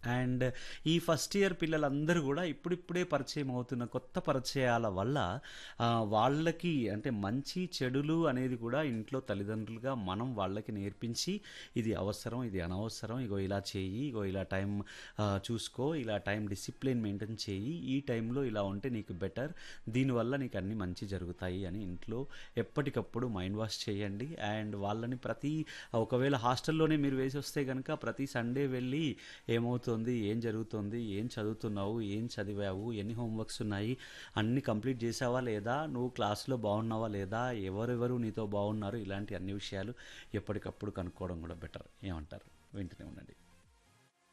and ఈ first year పిల్లలందరూ కూడా ఇప్పుడిప్పుడే పరిచయం అవుతున్న కొత్త పరిచయాల వల్ల ఆ, వాళ్ళకి అంటే మంచి చెడులు అనేది కూడా ఇంట్లో తల్లిదండ్రులుగా మనం వాళ్ళకి నేర్పించి ఇది అవసరం ఇది అనవసరం ఇగో ఇలా చేయి ఇగో ఇలా టైం ఆ, చూసుకో ఇలా టైం డిసిప్లిన్ మెయింటైన్ చేయి ఈ టైంలో ఇలా ఉంటే నీకు బెటర్ దీనివల్ల నీకు అన్ని మంచి జరుగుతాయి అని ఇంట్లో ఎప్పటికప్పుడు మైండ్ వాష్ చేయండి అండ్ వాళ్ళని ప్రతి ఒకవేళ హాస్టల్లోనే మీరు వేసి వస్తే కనుక ప్రతి సండే వెళ్ళి ఏమవుతుంది ఏం జరుగుతుంది ఏం చదువుతున్నావు ఏం చదివావు ఎన్ని హోంవర్క్స్ ఉన్నాయి అన్ని కంప్లీట్ చేసావా లేదా నువ్వు క్లాస్లో బాగున్నావా లేదా ఎవరెవరు నీతో బాగున్నారు ఇలాంటి అన్ని విషయాలు ఎప్పటికప్పుడు కనుక్కోవడం కూడా బెటర్ ఏమంటారు వింటూనే ఉండండి